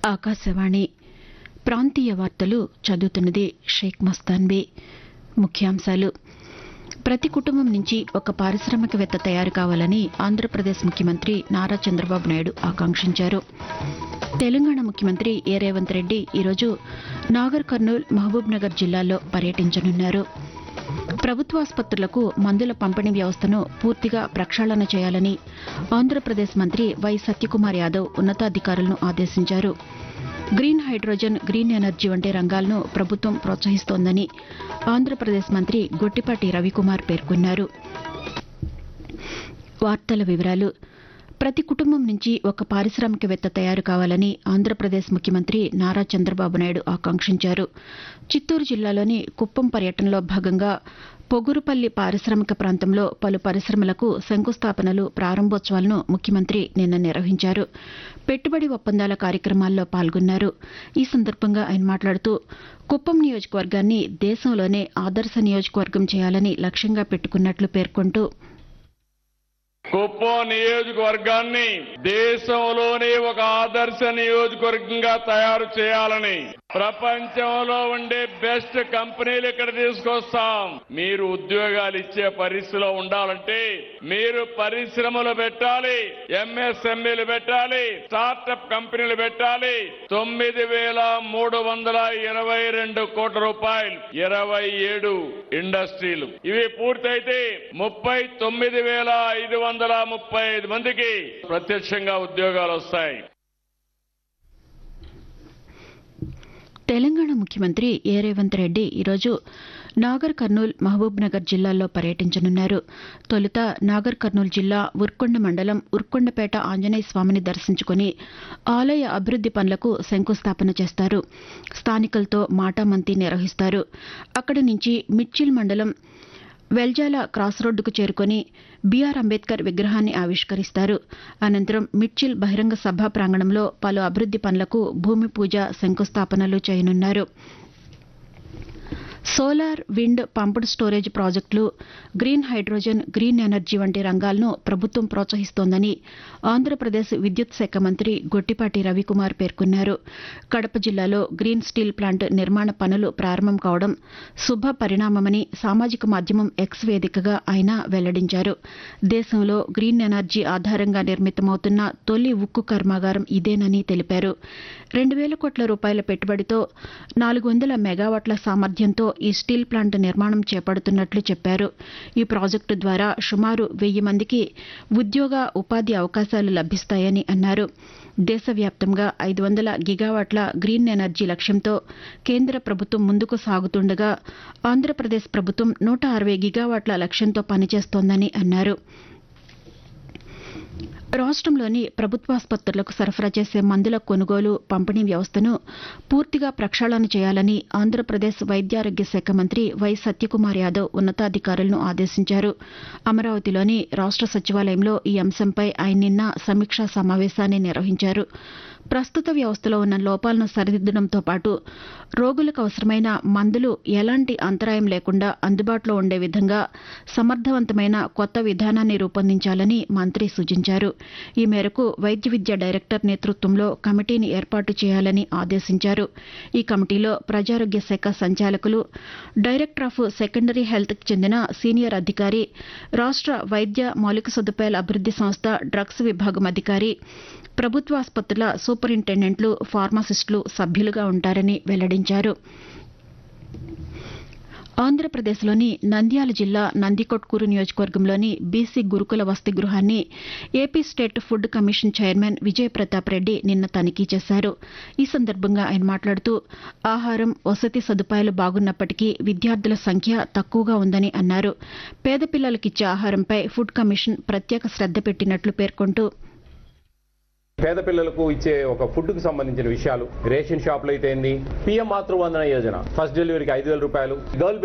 ఆకాశవాణి ప్రాంతీయ వార్తలు చదువుతున్నది షేక్ మస్తాన్బీ ముఖ్యాంశాలు ప్రతి కుటుంబం నుంచి ఒక పారిశ్రామికవేత్త తయారు కావాలని ఆంధ్రప్రదేశ్ ముఖ్యమంత్రి నారా చంద్రబాబు నాయుడు ఆకాంక్షించారు తెలంగాణ ముఖ్యమంత్రి ఏ రేవంత్ రెడ్డి ఈరోజు నాగర్ కర్నూల్ మహబూబ్ నగర్ జిల్లాల్లో పర్యటించనున్నారు ప్రభుత్వాసుపత్రులకు మందుల పంపిణీ వ్యవస్థను పూర్తిగా ప్రక్షాళన చేయాలని ఆంధ్రప్రదేశ్ మంత్రి వై సత్యకుమార్ యాదవ్ ఉన్నతాధికారులను ఆదేశించారు గ్రీన్ హైడ్రోజన్ గ్రీన్ ఎనర్జీ వంటి రంగాలను ప్రభుత్వం ప్రోత్సహిస్తోందని ఆంధ్రప్రదేశ్ మంత్రి గొట్టిపాటి రవికుమార్ పేర్కొన్నారు వార్తల వివరాలు ప్రతి కుటుంబం నుంచి ఒక పారిశ్రామికవేత్త తయారు కావాలని ఆంధ్రప్రదేశ్ ముఖ్యమంత్రి నారా చంద్రబాబు నాయుడు ఆకాంక్షించారు చిత్తూరు జిల్లాలోని కుప్పం పర్యటనలో భాగంగా పొగురుపల్లి పారిశ్రామిక ప్రాంతంలో పలు పరిశ్రమలకు శంకుస్థాపనలు ప్రారంభోత్సవాలను ముఖ్యమంత్రి నిన్న నిర్వహించారు పెట్టుబడి ఒప్పందాల కార్యక్రమాల్లో పాల్గొన్నారు ఈ సందర్భంగా ఆయన మాట్లాడుతూ కుప్పం నియోజకవర్గాన్ని దేశంలోనే ఆదర్శ నియోజకవర్గం చేయాలని లక్ష్యంగా పెట్టుకున్నట్లు పేర్కొంటూ కుప్పం నియోజకవర్గాన్ని దేశంలోనే ఒక ఆదర్శ నియోజకవర్గంగా తయారు చేయాలని ప్రపంచంలో ఉండే బెస్ట్ కంపెనీలు ఇక్కడ తీసుకొస్తాం మీరు ఉద్యోగాలు ఇచ్చే పరిస్థితిలో ఉండాలంటే మీరు పరిశ్రమలు పెట్టాలి ఎంఎస్ఎంఈలు పెట్టాలి స్టార్టప్ కంపెనీలు పెట్టాలి తొమ్మిది వేల మూడు వందల ఇరవై రెండు కోట్ల రూపాయలు ఇరవై ఏడు ఇండస్ట్రీలు ఇవి పూర్తయితే ముప్పై తొమ్మిది వేల ఐదు వందల ముప్పై ఐదు మందికి ప్రత్యక్షంగా ఉద్యోగాలు వస్తాయి తెలంగాణ ముఖ్యమంత్రి ఏ రేవంత్ రెడ్డి ఈరోజు నాగర్ కర్నూల్ మహబూబ్ నగర్ జిల్లాల్లో పర్యటించనున్నారు తొలుత నాగర్ కర్నూల్ జిల్లా ఉర్కొండ మండలం ఉర్కొండపేట ఆంజనేయ స్వామిని దర్శించుకుని ఆలయ అభివృద్ది పనులకు శంకుస్థాపన చేస్తారు స్థానికులతో మాటామంతి నిర్వహిస్తారు అక్కడి నుంచి మిర్చిల్ మండలం వెల్జాల క్రాస్ రోడ్డుకు చేరుకొని బీఆర్ అంబేద్కర్ విగ్రహాన్ని ఆవిష్కరిస్తారు అనంతరం మిర్చిల్ బహిరంగ సభా ప్రాంగణంలో పలు అభివృద్ది పనులకు భూమి పూజ శంకుస్థాపనలు చేయనున్నారు సోలార్ విండ్ పంప్డ్ స్టోరేజ్ ప్రాజెక్టులు గ్రీన్ హైడ్రోజన్ గ్రీన్ ఎనర్జీ వంటి రంగాలను ప్రభుత్వం ప్రోత్సహిస్తోందని ఆంధ్రప్రదేశ్ విద్యుత్ శాఖ మంత్రి గొట్టిపాటి రవికుమార్ పేర్కొన్నారు కడప జిల్లాలో గ్రీన్ స్టీల్ ప్లాంట్ నిర్మాణ పనులు ప్రారంభం కావడం శుభ పరిణామమని సామాజిక మాధ్యమం ఎక్స్ వేదికగా ఆయన వెల్లడించారు దేశంలో గ్రీన్ ఎనర్జీ ఆధారంగా నిర్మితమవుతున్న తొలి ఉక్కు కర్మాగారం ఇదేనని తెలిపారు రెండు వేల కోట్ల రూపాయల పెట్టుబడితో నాలుగు వందల మెగావాట్ల సామర్థ్యంతో ఈ స్టీల్ ప్లాంట్ నిర్మాణం చేపడుతున్నట్లు చెప్పారు ఈ ప్రాజెక్టు ద్వారా సుమారు వెయ్యి మందికి ఉద్యోగ ఉపాధి అవకాశాలు లభిస్తాయని అన్నారు దేశవ్యాప్తంగా ఐదు వందల గిగావాట్ల గ్రీన్ ఎనర్జీ లక్ష్యంతో కేంద్ర ప్రభుత్వం ముందుకు సాగుతుండగా ఆంధ్రప్రదేశ్ ప్రభుత్వం నూట అరవై గిగావాట్ల లక్ష్యంతో పనిచేస్తోందని అన్నారు రాష్ట్రంలోని ప్రభుత్వాసుపత్రులకు సరఫరా చేసే మందుల కొనుగోలు పంపిణీ వ్యవస్థను పూర్తిగా ప్రక్షాళన చేయాలని ఆంధ్రప్రదేశ్ వైద్యారోగ్య శాఖ మంత్రి వై సత్యకుమార్ యాదవ్ ఉన్నతాధికారులను ఆదేశించారు అమరావతిలోని రాష్ట్ర సచివాలయంలో ఈ అంశంపై ఆయన నిన్న సమీక్షా సమావేశాన్ని నిర్వహించారు ప్రస్తుత వ్యవస్థలో ఉన్న లోపాలను సరిదిద్దడంతో పాటు రోగులకు అవసరమైన మందులు ఎలాంటి అంతరాయం లేకుండా అందుబాటులో ఉండే విధంగా సమర్థవంతమైన కొత్త విధానాన్ని రూపొందించాలని మంత్రి సూచించారు ఈ మేరకు వైద్య విద్య డైరెక్టర్ నేతృత్వంలో కమిటీని ఏర్పాటు చేయాలని ఆదేశించారు ఈ కమిటీలో ప్రజారోగ్య శాఖ సంచాలకులు డైరెక్టర్ ఆఫ్ సెకండరీ హెల్త్కి చెందిన సీనియర్ అధికారి రాష్ట్ర వైద్య మౌలిక సదుపాయాల అభివృద్ది సంస్థ డ్రగ్స్ విభాగం అధికారి ప్రభుత్వాసుపత్రుల సూపరింటెండెంట్లు ఫార్మసిస్టులు సభ్యులుగా ఉంటారని వెల్లడించారు ఆంధ్రప్రదేశ్లోని నంద్యాల జిల్లా నందికొట్కూరు నియోజకవర్గంలోని బీసీ గురుకుల వసతి గృహాన్ని AP state food commission chairman Vijay Pratap Reddy నిన్న తనిఖీ చేశారు ఈ సందర్భంగా ఆయన మాట్లాడుతూ ఆహారం వసతి సదుపాయాలు బాగున్నప్పటికీ విద్యార్థుల సంఖ్య తక్కువగా ఉందని అన్నారు పేద పిల్లలకిచ్చే ఆహారంపై ఫుడ్ కమిషన్ ప్రత్యేక శ్రద్ద పెట్టినట్లు పేర్కొంటూ పేద పిల్లలకు ఇచ్చే ఒక ఫుడ్ కు సంబంధించిన విషయాలు రేషన్ షాపులు అయితే ఏంది పిఎం మాతృవందన యోజన ఫస్ట్ డెలివరీకి ఐదు వేల రూపాయలు గర్ల్